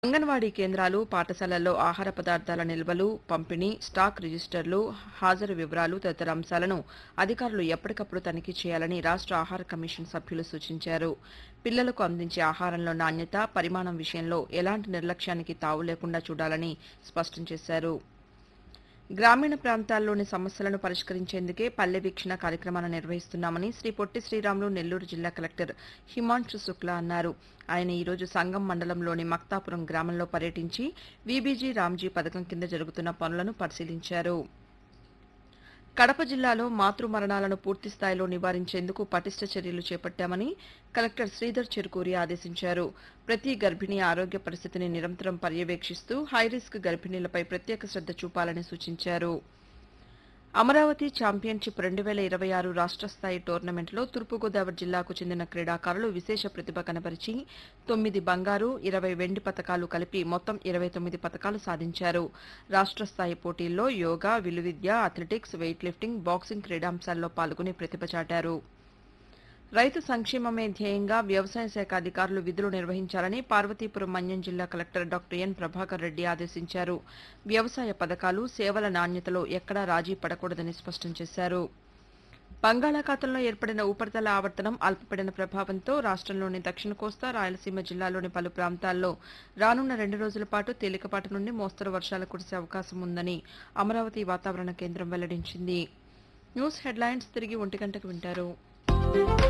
అంగన్వాడీ కేంద్రాలు పాఠశాలల్లో ఆహార పదార్థాల నిల్వలు పంపిణీ స్టాక్ రిజిస్టర్లు హాజరు వివరాలు తదితర అంశాలను అధికారులు ఎప్పటికప్పుడు తనిఖీ చేయాలని రాష్ట్ర ఆహార కమిషన్ సభ్యులు సూచించారు పిల్లలకు అందించే ఆహారంలో నాణ్యత పరిమాణం విషయంలో ఎలాంటి నిర్లక్ష్యానికి తావు లేకుండా చూడాలని స్పష్టం చేశారు గ్రామీణ ప్రాంతాల్లోని సమస్యలను పరిష్కరించేందుకే పల్లె వీక్షణ కార్యక్రమాన్ని నిర్వహిస్తున్నామని శ్రీ పొట్టి శ్రీరాములు నెల్లూరు జిల్లా కలెక్టర్ హిమాంశు శుక్లా అన్నారు ఆయన ఈరోజు సంగం మండలంలోని మక్తాపురం గ్రామంలో పర్యటించి వీబీజీ రామ్జీ పథకం కింద జరుగుతున్న పనులను పరిశీలించారు కడప జిల్లాలో మాతృ మరణాలను పూర్తి స్థాయిలో నివారించేందుకు పటిష్ట చర్యలు చేపట్టామని కలెక్టర్ శ్రీధర్ చెరుకూరి ఆదేశించారు ప్రతి గర్భిణీ ఆరోగ్య పరిస్థితిని నిరంతరం పర్యవేక్షిస్తూ హైరిస్క్ గర్భిణీలపై ప్రత్యేక శ్రద్ధ చూపాలని సూచించారు అమరావతి ఛాంపియన్షిప్ రెండు వేల ఇరవై ఆరు రాష్ట్ర స్థాయి టోర్నమెంట్లో తూర్పుగోదావరి జిల్లాకు చెందిన క్రీడాకారులు విశేష ప్రతిభ కనబరిచి తొమ్మిది బంగారు ఇరవై వెండి పతకాలు కలిపి మొత్తం ఇరవై తొమ్మిది పతకాలు సాధించారు రాష్ట్ర స్థాయి పోటీల్లో యోగా విలువిద్య అథ్లెటిక్స్ వెయిట్ లిఫ్టింగ్ బాక్సింగ్ క్రీడాంశాల్లో పాల్గొని ప్రతిభ చాటారు రైతు సంక్షేమమే ధ్యేయంగా వ్యవసాయ శాఖ అధికారులు విధులు నిర్వహించాలని పార్వతీపురం మన్యం జిల్లా collector doctor N Prabhakar Reddy ఆదేశించారు వ్యవసాయ పథకాలు సేవల నాణ్యతలో ఎక్కడా రాజీ పడకూడదని స్పష్టం చేశారు బంగాళాఖాతంలో ఏర్పడిన ఉపరితల ఆవర్తనం అల్పపీడన ప్రభావంతో రాష్ట్రంలోని దక్షిణ కోస్తా రాయలసీమ జిల్లాలోని పలు ప్రాంతాల్లో రానున్న రెండు రోజుల పాటు తేలికపాటి నుండి మోస్తరు వర్షాలు కురిసే అవకాశం ఉందని అమరావతి వాతావరణ కేంద్రం వెల్లడించింది న్యూస్ హెడ్లైన్స్ తిరిగి ఒంటి గంటకు వింటారు